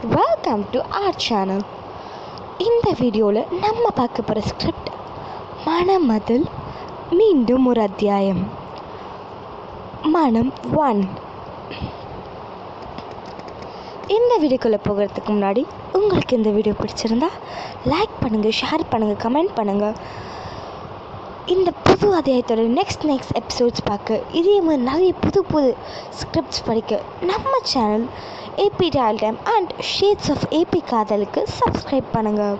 welcome to R channel இந்த வீடியோவில் நம்ம பார்க்க போகிற ஸ்கிரிப்ட் மனமதில் மீண்டும் ஒரு அத்தியாயம் மனம் ஒன் இந்த வீடியோக்குள்ளே போகிறதுக்கு முன்னாடி உங்களுக்கு இந்த வீடியோ பிடிச்சிருந்தா லைக் பண்ணுங்கள் ஷேர் பண்ணுங்கள் கமெண்ட் பண்ணுங்கள் இந்த புது அத்தியாயத்தோட நெக்ஸ்ட் நெக்ஸ்ட் எபிசோட்ஸ் பார்க்க இதே மாதிரி நிறைய புது புது ஸ்கிரிப்ட்ஸ் படிக்க நம்ம channel AP dial time and shades of AP காதலுக்கு சப்ஸ்கிரைப் பண்ணுங்கள்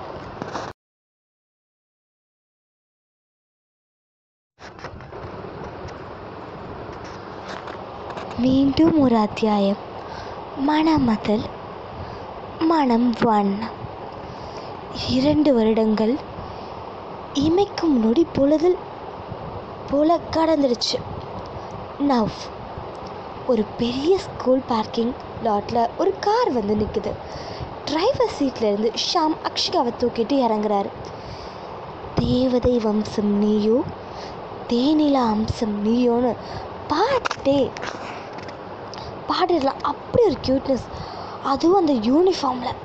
மீண்டும் ஒரு அத்தியாயம் மணமதல் மனம் ஒன் இரண்டு வருடங்கள் இமைக்கும் நொடி பொழுதில் போல கடந்துடுச்சு நவ் ஒரு பெரிய ஸ்கூல் பார்க்கிங் லாட்டில் ஒரு கார் வந்து நிற்குது டிரைவர் சீட்டில் இருந்து ஷாம் அக்ஷிகாவை தூக்கிட்டு இறங்குறாரு தேவதை வம்சம் நீயோ தேனில அம்சம் நீயோன்னு பாட்டே பாடிடலாம் அப்படி ஒரு க்யூட்னஸ் அதுவும் அந்த யூனிஃபார்மில்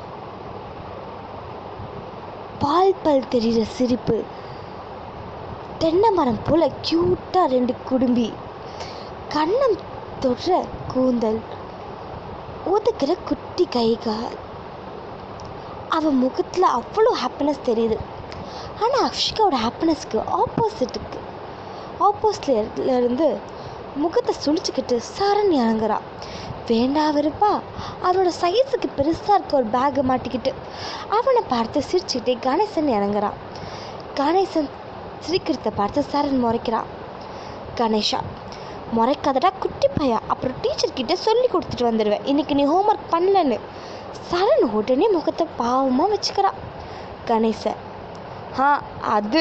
பால் பல் தெரிகிற சிரிப்பு தென்னை மரம் போல் க்யூட்டாக ரெண்டு குடும்பி கண்ணம் தொடுற கூந்தல் ஒதுக்கிற குட்டி கை கால் அவன் முகத்தில் அவ்வளோ ஹாப்பினஸ் தெரியுது ஆனால் அக்ஷிகாவோட ஹாப்பினஸ்க்கு ஆப்போசிட்டுக்கு ஆப்போசிட்ல இருந்து முகத்தை சுழிச்சுக்கிட்டு சரண் இறங்குறா வேண்டா விருப்பா அவனோட சைஸுக்கு பெருசாக இருக்க ஒரு பேக்கை மாட்டிக்கிட்டு அவனை பார்த்து சிரிச்சுக்கிட்டே கணேசன் இறங்குறான் கணேசன் சிரிக்கிறத பார்த்து சரண் முறைக்கிறான் கணேஷா முறைக்காதடா குட்டி பையா அப்புறம் டீச்சர் கிட்ட சொல்லி கொடுத்துட்டு வந்துடுவேன் இன்னைக்கு நீ ஹோம்ஒர்க் பண்ணலன்னு சரண் உடனே முகத்தை பாவமாக வச்சுக்கிறான் கணேசன் ஆ அது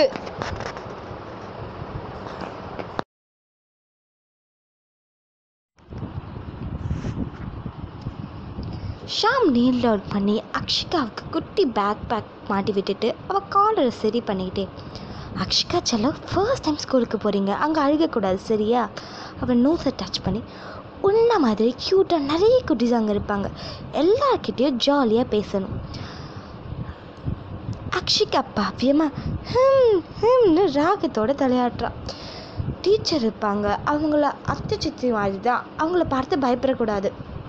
ஷாம் நீல் அவுட் பண்ணி அக்ஷிகாவுக்கு குட்டி பேக் பேக் மாட்டி விட்டுட்டு அவள் காலரை சரி பண்ணிக்கிட்டே அக்ஷிகா செல்லம் ஃபர்ஸ்ட் டைம் ஸ்கூலுக்கு போகிறீங்க அங்கே அழுகக்கூடாது சரியா அவன் நோஸை டச் பண்ணி உன்ன மாதிரி க்யூட்டாக நிறைய குட்டீஸ் அங்கே இருப்பாங்க எல்லார்கிட்டேயும் ஜாலியாக பேசணும் அக்ஷிகா பவ்யமாக ஹம் ஹம்னு ராகத்தோட தலையாட்டுறான் டீச்சர் இருப்பாங்க அவங்கள அத்தை சித்தி மாதிரி தான் அவங்கள பார்த்து பயப்படக்கூடாது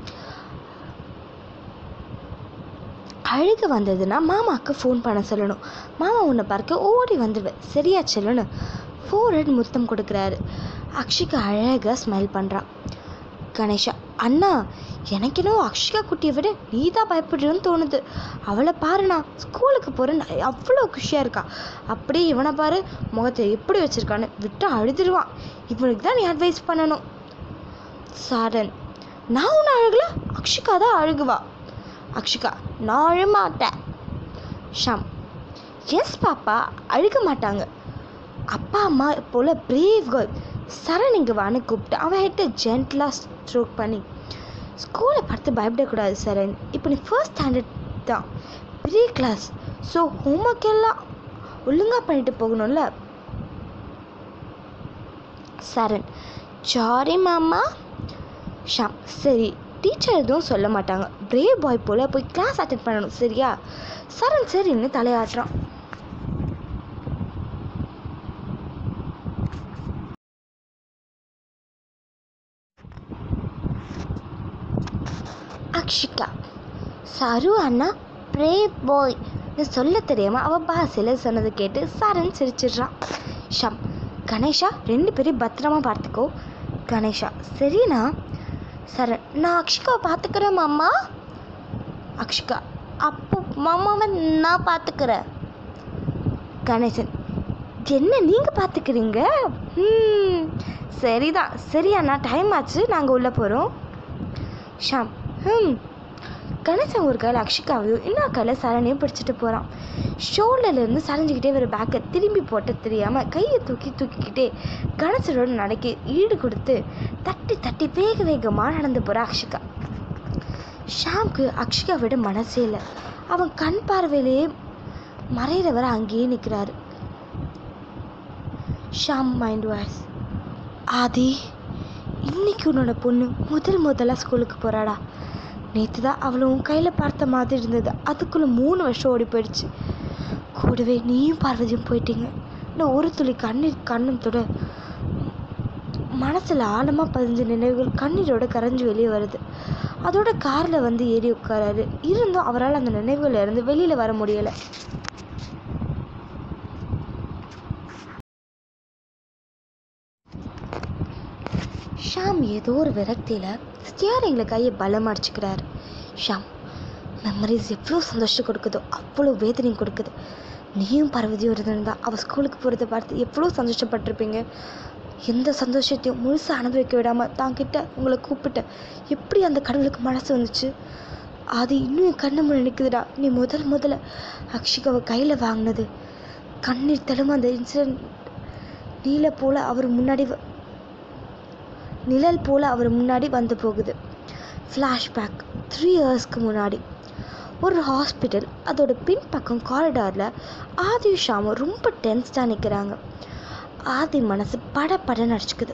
அழுக வந்ததுன்னா மாமாவுக்கு ஃபோன் பண்ண சொல்லணும் மாமா உன்னை பார்க்க ஓடி வந்துடுவேன் சரியா செல்லுன்னு ஃபோர் ஹெட் முத்தம் கொடுக்குறாரு அக்ஷிகா அழகாக ஸ்மைல் பண்ணுறான் கணேஷா அண்ணா எனக்கு என்னவோ அக்ஷிகா குட்டியை விட நீ தான் பயப்படுறன்னு தோணுது அவளை பாருண்ணா ஸ்கூலுக்கு போகிறேன்னு அவ்வளோ குஷியாக இருக்கா அப்படியே இவனை பாரு முகத்தை எப்படி வச்சுருக்கான்னு விட்டு அழுதுருவான் இவனுக்கு தான் நீ அட்வைஸ் பண்ணணும் சாரன் நான் ஒன்று அழுகல அக்ஷிகா தான் அழுகுவா அக்ஷிகா நான் அழமாட்டேன் ஷாம் எஸ் பாப்பா அழுக மாட்டாங்க அப்பா அம்மா போல் பிரேவ் கேர்ள் சரண் இங்கே வான்னு கூப்பிட்டு அவன் ஹெட்டை ஜென்டலாக ஸ்ட்ரோக் பண்ணி ஸ்கூலை பார்த்து பயப்படக்கூடாது சரண் இப்போ நீ ஃபர்ஸ்ட் ஸ்டாண்டர்ட் தான் பெரிய கிளாஸ் ஸோ ஹோம்ஒர்க் எல்லாம் ஒழுங்காக பண்ணிட்டு போகணும்ல சரண் சாரி மாமா ஷாம் சரி டீச்சர் எதுவும் சொல்ல மாட்டாங்க பிரேவ் பாய் போல் போய் கிளாஸ் அட்டென்ட் பண்ணணும் சரியா சரண் சரின்னு தலையாட்டுறான் அக்ஷிகா சரு அண்ணா பிரேவ் பாய் சொல்ல தெரியாமல் அவள் பாசையில் சொன்னதை கேட்டு சரண் சிரிச்சிடுறான் ஷம் கணேஷா ரெண்டு பேரையும் பத்திரமா பார்த்துக்கோ கணேஷா சரிண்ணா சரண் நான் அக்ஷிகாவை பார்த்துக்கிறேன் மாமா அக்ஷிகா அப்போ மாமாவை நான் பார்த்துக்கிறேன் கணேசன் என்ன நீங்கள் பார்த்துக்கிறீங்க ம் சரிதான் சரி அண்ணா டைம் ஆச்சு நாங்கள் உள்ளே போகிறோம் ஷாம் ம் கணேசன் ஒரு கையில் அக்ஷிகாவையும் இன்னொரு கையில் சரணையும் பிடிச்சிட்டு போகிறான் ஷோல்டர்லேருந்து சரைஞ்சிக்கிட்டே ஒரு பேக்கை திரும்பி போட்டு தெரியாமல் கையை தூக்கி தூக்கிக்கிட்டே கணேசனோட நடக்க ஈடு கொடுத்து தட்டி தட்டி வேக வேகமாக நடந்து போகிறா அக்ஷிகா ஷாம்க்கு அக்ஷிகா விட மனசே இல்லை அவன் கண் பார்வையிலேயே மறைகிறவர் அங்கேயே நிற்கிறாரு ஷாம் மைண்ட் வாய்ஸ் ஆதி இன்னைக்கு உன்னோட பொண்ணு முதல் முதலாக ஸ்கூலுக்கு போகிறாடா நேற்று தான் அவளும் கையில் பார்த்த மாதிரி இருந்தது அதுக்குள்ளே மூணு வருஷம் ஓடி போயிடுச்சு கூடவே நீயும் பார்வதியும் போயிட்டீங்க இன்னும் ஒரு துளி கண்ணீர் கண்ணும் தொட மனசில் ஆழமாக பதிஞ்ச நினைவுகள் கண்ணீரோட கரைஞ்சு வெளியே வருது அதோட காரில் வந்து ஏறி உட்காராரு இருந்தும் அவரால் அந்த நினைவுகள் இருந்து வெளியில் வர முடியலை ஷாம் ஏதோ ஒரு விரக்தியில் ஸ்டியரிங்கில் கையை பலம் அடிச்சுக்கிறாரு ஷாம் மெமரிஸ் எவ்வளோ சந்தோஷம் கொடுக்குதோ அவ்வளோ வேதனையும் கொடுக்குது நீயும் பார்வதியும் இருந்திருந்தா அவள் ஸ்கூலுக்கு போகிறத பார்த்து எவ்வளோ சந்தோஷப்பட்டிருப்பீங்க எந்த சந்தோஷத்தையும் முழுசாக அனுபவிக்க விடாமல் தாங்கிட்ட உங்களை கூப்பிட்ட எப்படி அந்த கடவுளுக்கு மனசு வந்துச்சு அது இன்னும் என் கண்ணு முன்னாடி நிற்குதுடா நீ முதல் முதல்ல அக்ஷிகாவை கையில் வாங்கினது கண்ணீர் தழும அந்த இன்சிடென்ட் நீல போல் அவர் முன்னாடி வ- நிழல் போல் அவர் முன்னாடி வந்து போகுது ஃப்ளாஷ்பேக் த்ரீ இயர்ஸ்க்கு முன்னாடி ஒரு ஹாஸ்பிட்டல் அதோட பின்பக்கம் காரிடாரில் ஆதி ஷாமும் ரொம்ப டென்ஸ்டாக நிற்கிறாங்க ஆதி மனசு பட பட நடிச்சுக்குது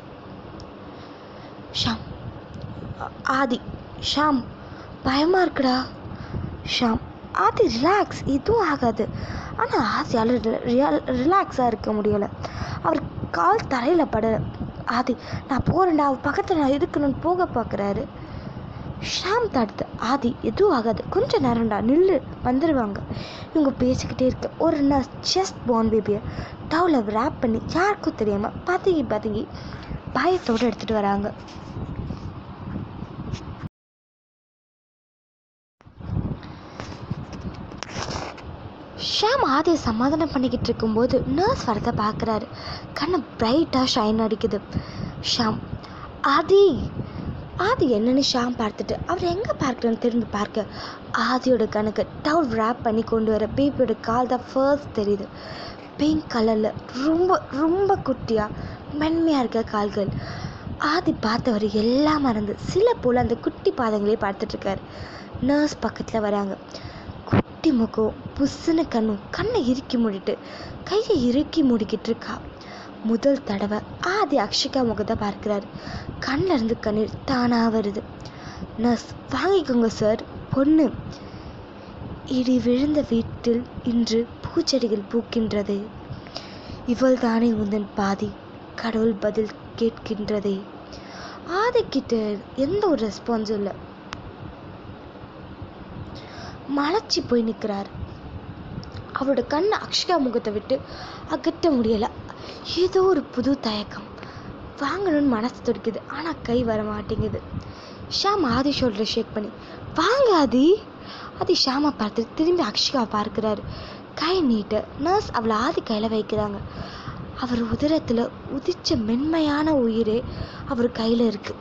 ஷாம் ஆ- ஆதி ஷாம் பயமாக இருக்குடா ஷாம் ஆதி ரிலாக்ஸ் எதுவும் ஆகாது ஆனால் ஆதியால் ரியல் ரிலாக்ஸாக இருக்க முடியலை அவர் கால் தரையில் பட ஆதி நான் போகிறேன்டா அவர் பக்கத்தில் நான் இருக்கணும்னு போக பார்க்குறாரு ஷாம் தடுத்து ஆதி எதுவும் ஆகாது கொஞ்ச நேரம்டா நில்லு வந்துடுவாங்க இவங்க பேசிக்கிட்டே இருக்க ஒரு நர்ஸ் செஸ்ட் பார்ன் பேபியை டவுலில் ரேப் பண்ணி யாருக்கும் தெரியாமல் பதுங்கி பதுங்கி பயத்தோடு எடுத்துகிட்டு வராங்க ஷாம் ஆதியை சமாதானம் பண்ணிக்கிட்டு இருக்கும்போது நர்ஸ் வரதை பார்க்குறாரு கண்ணை பிரைட்டாக ஷைன் அடிக்குது ஷாம் ஆதி ஆதி என்னன்னு ஷாம் பார்த்துட்டு அவர் எங்கே பார்க்குறேன்னு திரும்பி பார்க்க ஆதியோட கணக்கு டவுல் ரேப் பண்ணி கொண்டு வர பேபியோட கால் தான் ஃபர்ஸ்ட் தெரியுது பிங்க் கலரில் ரொம்ப ரொம்ப குட்டியாக மென்மையாக இருக்க கால்கள் ஆதி பார்த்தவர் எல்லாம் மறந்து சில போல் அந்த குட்டி பாதங்களே பார்த்துட்ருக்காரு நர்ஸ் பக்கத்தில் வராங்க குட்டி முகம் புஸ்ஸுன்னு கண்ணும் கண்ணை இறுக்கி மூடிட்டு கையை இறுக்கி மூடிக்கிட்டு இருக்கா முதல் தடவை ஆதி அக்ஷிகா முகத்தை பார்க்கிறாரு கண்ணில் இருந்து கண்ணீர் தானாக வருது நர்ஸ் வாங்கிக்கோங்க சார் பொண்ணு இடி விழுந்த வீட்டில் இன்று பூச்செடிகள் பூக்கின்றது இவள் தானே உந்தன் பாதி கடவுள் பதில் கேட்கின்றதே ஆதிக்கிட்ட எந்த ஒரு ரெஸ்பான்ஸும் இல்லை மலைச்சி போய் நிற்கிறார் அவரோட கண் அக்ஷிகா முகத்தை விட்டு அகற்ற முடியலை ஏதோ ஒரு புது தயக்கம் வாங்கணும்னு மனசு துடிக்குது ஆனால் கை வர மாட்டேங்குது ஷாம் ஆதி ஷோல்டரை ஷேக் பண்ணி வாங்க ஆதி ஆதி ஷாமை பார்த்து திரும்பி அக்ஷிகாவை பார்க்குறாரு கை நீட்ட நர்ஸ் அவளை ஆதி கையில் வைக்கிறாங்க அவர் உதரத்தில் உதிச்ச மென்மையான உயிரே அவர் கையில் இருக்கு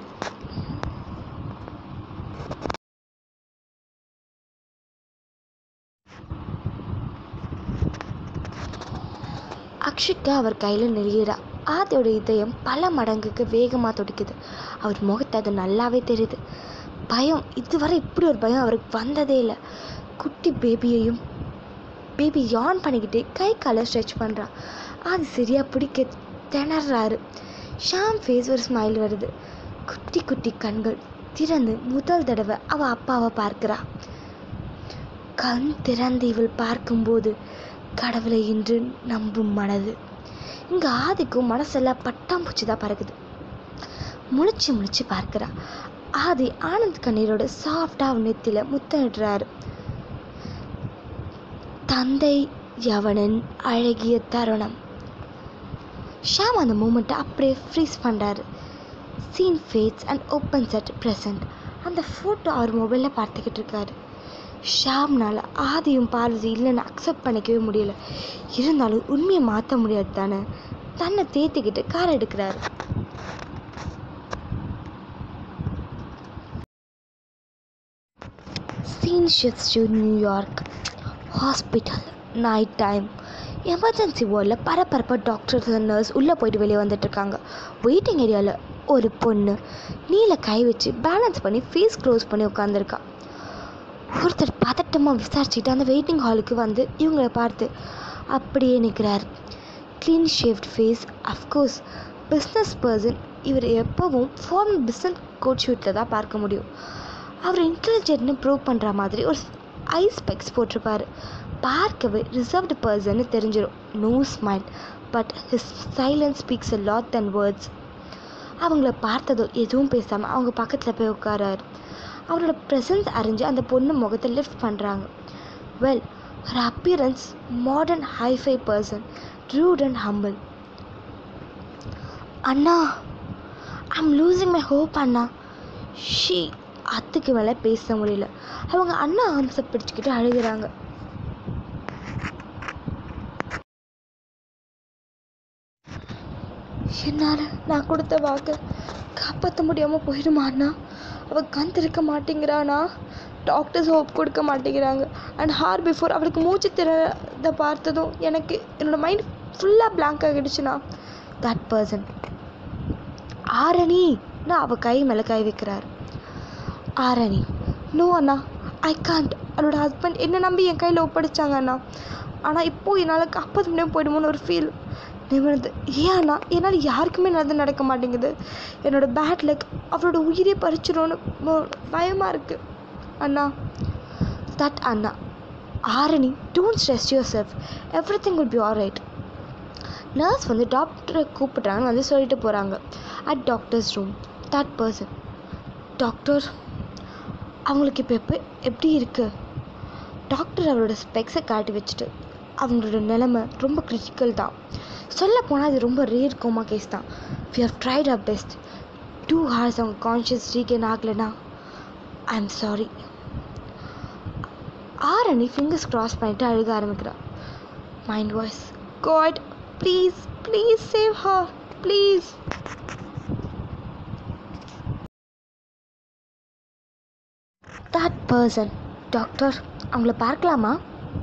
அக்ஷிகா அவர் கையில் நெளிகிறா ஆதியோட இதயம் பல மடங்குக்கு வேகமாக துடிக்குது அவர் முகத்தை அது நல்லாவே தெரியுது பயம் இதுவரை இப்படி ஒரு பயம் அவருக்கு வந்ததே இல்லை குட்டி பேபியையும் பேபி யான் பண்ணிக்கிட்டே கை காலை ஸ்ட்ரெச் பண்ணுறா அது சரியாக பிடிக்க திணறாரு ஷாம் ஃபேஸ் ஒரு ஸ்மைல் வருது குட்டி குட்டி கண்கள் திறந்து முதல் தடவை அவள் அப்பாவை பார்க்கிறா கண் திறந்து இவள் பார்க்கும்போது கடவுளை இன்று நம்பும் மனது இங்கே ஆதிக்கும் மனசெல்லாம் பட்டாம்பூச்சி தான் பறக்குது முழிச்சு முழிச்சு பார்க்கிறா ஆதி ஆனந்த் கண்ணீரோட சாஃப்டாக அவன் நெத்தியில் முத்தமிடுறாரு தந்தை யவனின் அழகிய தருணம் ஷாம் அந்த மூமெண்ட்டை அப்படியே ஃப்ரீஸ் பண்ணுறாரு scene fades and opens at present அந்த ஃபோட்டோ அவர் மொபைலில் பார்த்துக்கிட்டு இருக்காரு ஷாம்னால ஆதியும் பார்வதி இல்லைன்னு அக்செப்ட் பண்ணிக்கவே முடியல இருந்தாலும் உண்மையை மாற்ற முடியாது தானே தன்னை தேத்திக்கிட்டு கார் எடுக்கிறாரு scene shifts to New York hospital night time emergency வார்டில் பரபரப்பாக டாக்டர்ஸ் நர்ஸ் உள்ளே போயிட்டு வெளியே வந்துட்டுருக்காங்க வெயிட்டிங் ஏரியாவில் ஒரு பொண்ணு நீல கை வச்சு பேலன்ஸ் பண்ணி ஃபேஸ் க்ளோஸ் பண்ணி உட்காந்துருக்கா ஒருத்தர் பதட்டமாக விசாரிச்சுட்டு அந்த வெயிட்டிங் ஹாலுக்கு வந்து இவங்கள பார்த்து அப்படியே நிற்கிறார் clean shaved face of course business person இவர் எப்போவும் ஃபார்ம் பிஸ்னஸ் கோட் ஷூட்டில் தான் பார்க்க முடியும் அவர் இன்டெலிஜென்ட்னு ப்ரூவ் பண்ணுற மாதிரி ஒரு ஐ ஸ்பெக்ஸ் போட்டிருப்பாரு பார்க்கவே ரிசர்வ்டு பர்சன்னு தெரிஞ்சிடும் no smile but his silence speaks a lot தன் வேர்ட்ஸ் அவங்கள பார்த்ததோ எதுவும் பேசாமல் அவங்க பக்கத்தில் போய் உட்காராரு அவரோட ப்ரெசன்ஸ் அறிஞ்சு அந்த பொண்ணு முகத்தை லிஃப்ட் பண்ணுறாங்க well her appearance modern hi fi person root and humble அண்ணா ஐம் லூசிங் மை ஹோப் அண்ணா ஷீ அதுக்கு மேலே பேச முடியல அவங்க அண்ணா ஆம்சை பிடிச்சிக்கிட்டு அழுகுறாங்க என்னால் நான் கொடுத்த வாக்கு காப்பாற்ற முடியாமல் போயிடுமா அண்ணா அவள் கண் திறக்க மாட்டேங்கிறானா டாக்டர்ஸ் ஹோப் கொடுக்க மாட்டேங்கிறாங்க அண்ட் ஹார் பிஃபோர் அவளுக்கு மூச்சு திறத பார்த்ததும் எனக்கு என்னோடய மைண்ட் ஃபுல்லாக blank ஆகிடுச்சுண்ணா தட் பர்சன் ஆரணி நான் அவள் கை மேலே கை வைக்கிறார் ஆரணி நோ அண்ணா ஐ காண்ட் என்னோட ஹஸ்பண்ட் என்னை நம்பி என் கையில் ஒப்படைச்சாங்க அண்ணா ஆனால் இப்போது என்னால் காப்பாற்ற முடியாமல் போயிடுமோன்னு ஒரு ஃபீல் நிமிர்ந்து ஏன் அண்ணா என்னால் யாருக்குமே நல்லது நடக்க மாட்டேங்குது என்னோட பேட் லக் அவளோட உயிரே பறிச்சிடும்னு மோ- பயமா இருக்கு அண்ணா தட் அண்ணா Arani don't stress yourself everything will be all right nurse வந்து டாக்டரை கூப்பிட்றாங்கன்னு வந்து சொல்லிட்டு போகிறாங்க at doctor's room that person doctor அவங்களுக்கு இப்போ எப்போ எப்படி இருக்குது டாக்டர் அவரோட ஸ்பெக்ஸை காட்டி வச்சுட்டு அவங்களோட நிலைமை ரொம்ப கிரிட்டிக்கல் தான் சொல்ல போனால் இது ரொம்ப ரேர் கோமா கேஸ் தான் we have tried our best to horse அவங்க கான்ஷியஸ் ரீகெயின் ஆகலைன்னா I am sorry Arani fingers cross பண்ணிட்டு அழுக ஆரம்பிக்கிறா mind voice god please please save her please that person doctor அவங்கள பார்க்கலாமா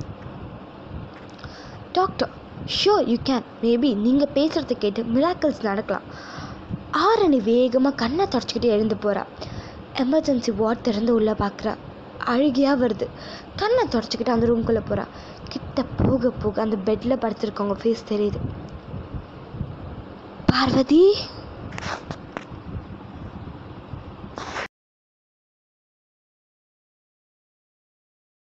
doctor sure you can maybe நீங்கள் பேசுகிறத கேட்டு மிராக்கிள்ஸ் நடக்கலாம் ஆரணி வேகமாக கண்ணை தொடச்சிக்கிட்டு எழுந்து போகிறா எமர்ஜென்சி வார்ட் திறந்து உள்ளே பார்க்குறா அழுகியாக வருது கண்ணை தொடச்சிக்கிட்டு அந்த ரூம்குள்ளே போகிறா கிட்ட போக போக அந்த பெட்டில் படுத்திருக்கவங்க ஃபேஸ் தெரியுது பார்வதி